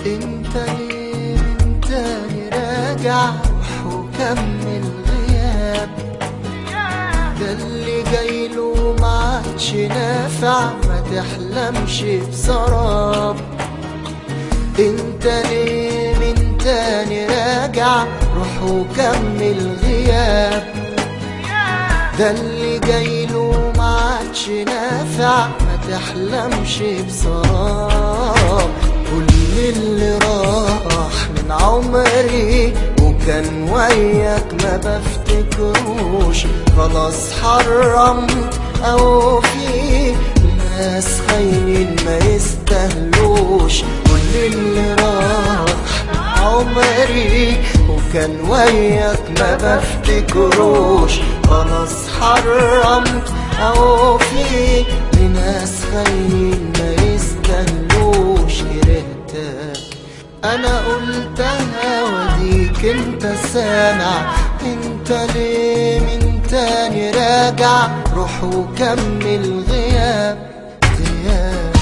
انت ليه من تاني راجع روح وكمل غياب ده اللي جايله معادش نافع ما تحلمش بسراب انت ليه من تاني راجع روح وكمل غياب ده اللي جايله معادش نافع ما تحلمش بسراب كل اللي راح من عمري وكان وياك ما بفتكروش خلاص حرمت او في ناس خاينين ما يستاهلوش كل اللي راح عمري وكان وياك ما بفتكروش خلاص حرمت او في لناس خاينين ما يستاهلوش كرهتك انا قلتها وديك انت سامع انت ليه من تاني راجع روح وكمل غياب غياب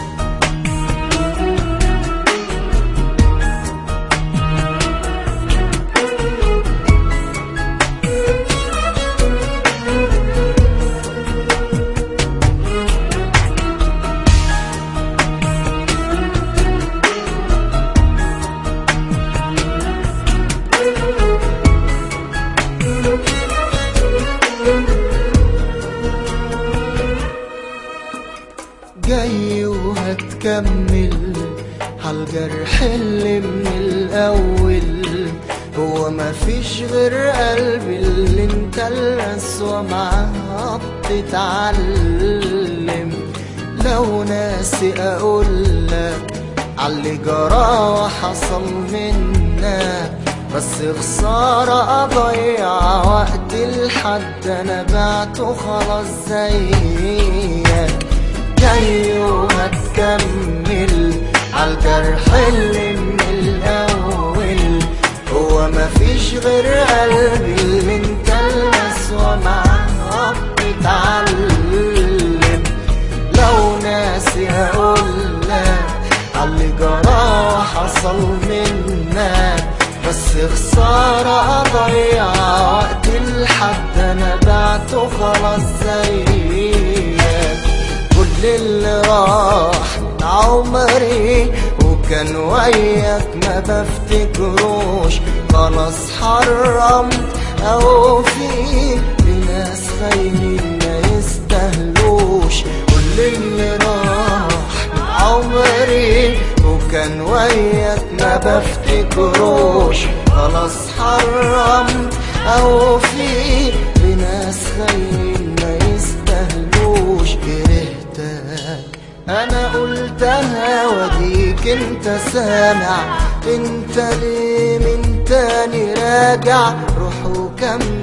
جاي وهتكمل هالجرح اللي من الأول هو مفيش غير قلبي اللي انت الأسوأ معاه بتتعلم لو ناسي أقولك عاللي جرى وحصل منك بس خسارة أضيع وقت لحد أنا بعته خلاص زيك جاي وهتكمل عالجرح اللي من الأول هو مفيش غير قلبي اللي انت الأسوأ معاه بتتعلم لو ناسي أقولك عاللي جرى حصل منك بس خسارة أضيع وقت لحد أنا بعته خلاص زيك كل اللي راح من عمري وكان وياك ما بفتكروش خلاص حرمت أو في لناس خاينين ما يستاهلوش كل اللي راح من عمري وكان وياك ما بفتكروش خلاص حرمت أو في لناس خاينين ما يستاهلوش كرهتك انا قلتها وديك انت سامع انت ليه من تاني راجع روح وكمل